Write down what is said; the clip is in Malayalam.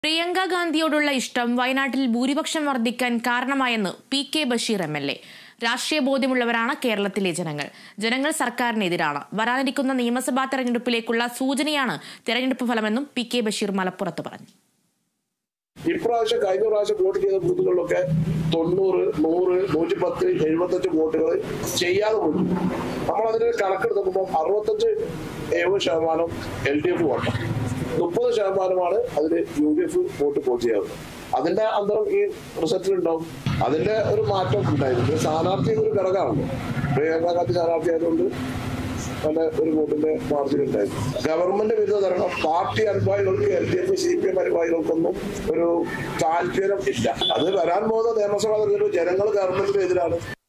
പ്രിയങ്ക ഗാന്ധിയോടുള്ള ഇഷ്ടം വയനാട്ടിൽ ഭൂരിപക്ഷം വർദ്ധിക്കാൻ കാരണമായെന്ന് P K Basheer M L A രാഷ്ട്രീയ ബോധ്യമുള്ളവരാണ് കേരളത്തിലെ ജനങ്ങൾ ജനങ്ങൾ സർക്കാരിനെതിരാണ് വരാനിരിക്കുന്ന നിയമസഭാ തെരഞ്ഞെടുപ്പിലേക്കുള്ള സൂചനയാണ് തെരഞ്ഞെടുപ്പ് ഫലമെന്നും പി കെ ബഷീർ മലപ്പുറത്ത് പറഞ്ഞു ഇപ്രാവശ്യം കഴിഞ്ഞ പ്രാവശ്യം വോട്ട് ചെയ്ത ബൂത്തുകളിലൊക്കെ തൊണ്ണൂറ് നൂറ് നൂറ്റി പത്ത് എഴുപത്തഞ്ച് വോട്ടുകൾ ചെയ്യാതെ പോയി നമ്മൾ അതിന് കണക്കെടുത്ത് അറുപത്തഞ്ച് എഴുപത് ശതമാനം എൽ ഡി എഫ് വോട്ട് മുപ്പത് ശതമാനമാണ് അതിന് U D F vote poll ചെയ്യാറുള്ളത് അതിന്റെ അന്തരം ഈ റിസൾട്ടിൽ ഉണ്ടാവും അതിന്റെ ഒരു മാറ്റം ഉണ്ടായിരുന്നു സ്ഥാനാർത്ഥി ഒരു ഘടകമാണല്ലോ പ്രിയങ്ക ഗാന്ധി സ്ഥാനാർത്ഥി ആയതുകൊണ്ട് നല്ല ഒരു വോട്ടിന്റെ മാർജിൻ ഉണ്ടായിരുന്നു ഗവൺമെന്റ് വിരുദ്ധ തരണം പാർട്ടി അനുഭാവികൾക്ക് L D F C P M അനുഭാവികൾക്കൊന്നും ഒരു താല്പര്യം ഇല്ല അത് വരാൻ പോകുന്ന നിയമസഭാ തെരഞ്ഞെടുപ്പ് ജനങ്ങൾ ഗവൺമെന്റിന് എതിരാണ്